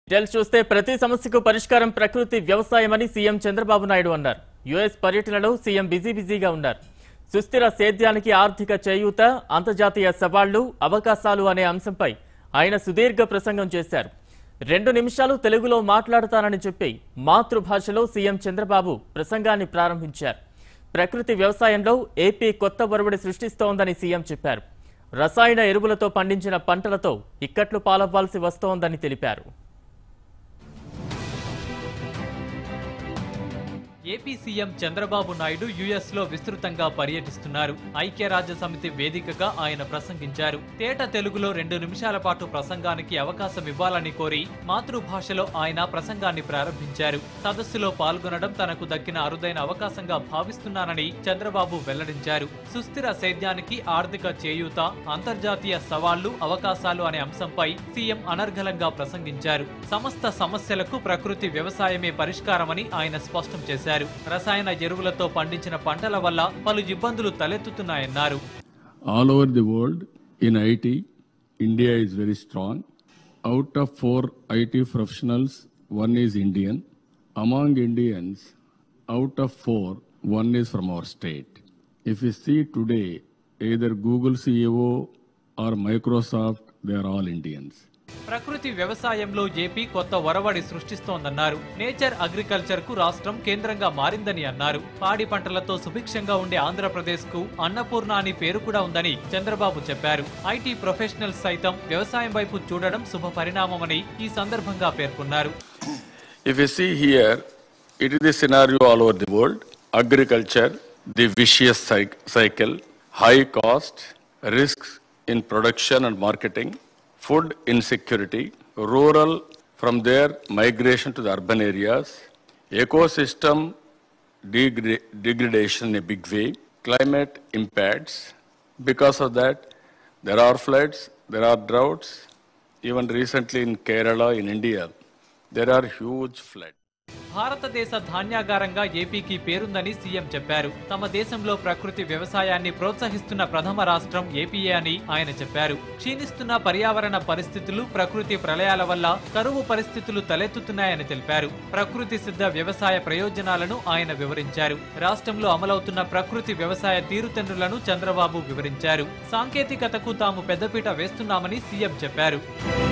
Details చూస్తే ప్రతి సమస్యకు పరిష్కారం ప్రకృతి వ్యవసాయమని సీఎం చంద్రబాబు నాయుడు అన్నారు యుఎస్ పర్యటనలో సీఎం బిజీ బిజీగా ఉన్నారు సుస్థిర సేద్యానికి ఆర్థిక చేయూత అంతర్జాతీయ సవాళ్లు అవకాశాలు అనే అంశంపై ఆయన సుదీర్ఘ ప్రసంగం చేశారు రెండు నిమిషాలు తెలుగులో మాట్లాడతానని చెప్పి మాతృభాషలో సీఎం చంద్రబాబు ప్రసంగాన్ని ప్రారంభించారు ప్రకృతి వ్యవసాయంలో ఏపీ కొత్త ఒరవడి సృష్టిస్తోందని సీఎం చెప్పారు రసాయన ఎరువులతో పండించిన పంటలతో ఇక్కట్లు పాలవ్వాల్సి వస్తోందని తెలిపారు AP CM Chandrababu Naidu US లో విస్తృతంగా పర్యటిస్తున్నారు ఐక్యరాజ్య సమితి వేదికగా ఆయన ప్రసంగించారు తేట తెలుగులో రెండు నిమిషాల పాటు ప్రసంగానికి అవకాశం ఇవ్వాలని కోరి మాతృభాషలో ఆయన ప్రసంగాన్ని ప్రారంభించారు సదస్సులో పాల్గొనడం తనకు దక్కిన అరుదైన అవకాశంగా భావిస్తున్నానని చంద్రబాబు వెల్లడించారు సుస్థిర సేద్యానికి ఆర్థిక చేయూత అంతర్జాతీయ సవాళ్లు అవకాశాలు అనే అంశంపై సీఎం అనర్గళంగా ప్రసంగించారు సమస్త సమస్యలకు ప్రకృతి వ్యవసాయమే పరిష్కారమని ఆయన స్పష్టం చేశారు రసాయన ఎరువులతో పండించిన పంటల వల్ల పలు ఇబ్బందులు తలెత్తుతున్నాయన్నారు all over the world in IT, India is very strong. Out of four IT professionals, one is Indian. Among Indians, out of four, one is from our state. If you see today, either Google CEO or Microsoft, they are all Indians. ప్రకృతి వ్యవసాయంలో AP కొత్త ఒరవడి సృష్టిస్తోందన్నారు nature agriculture కు రాష్ట్రం కేంద్రంగా మారిందని అన్నారు పాడి పంటలతో సుభిక్షంగా ఉండే ఆంధ్రప్రదేశ్ కు అన్నపూర్ణ అని పేరు కూడా ఉందని చంద్రబాబు చెప్పారు ఐటీ ప్రొఫెషనల్స్ సైతం వ్యవసాయం వైపు చూడడం శుభ పరిణామమని ఈ సందర్భంగా పేర్కొన్నారు If you see here, it is the scenario all over the world. Agriculture, the vicious cyc- cycle, high cost, risks in production and marketing, food insecurity, rural from their migration to the urban areas, ecosystem degra- degradation in a big way, climate impacts. Because of that, there are floods, there are droughts. Even recently in Kerala, in India, there are huge floods. భారతదేశ ధాన్యాగారంగా ఏపీకి పేరుందని CM చెప్పారు తమ దేశంలో ప్రకృతి వ్యవసాయాన్ని ప్రోత్సహిస్తున్న ప్రథమ రాష్ట్రం APA అని ఆయన చెప్పారు క్షీణిస్తున్న పర్యావరణ పరిస్థితులు ప్రకృతి ప్రళయాల వల్ల కరువు పరిస్థితులు తలెత్తుతున్నాయని తెలిపారు ప్రకృతి సిద్ధ వ్యవసాయ ప్రయోజనాలను ఆయన వివరించారు రాష్ట్రంలో అమలవుతున్న ప్రకృతి వ్యవసాయ తీరుతెన్నులను చంద్రబాబు వివరించారు సాంకేతికతకు తాము పెద్దపీట వేస్తున్నామని సీఎం చెప్పారు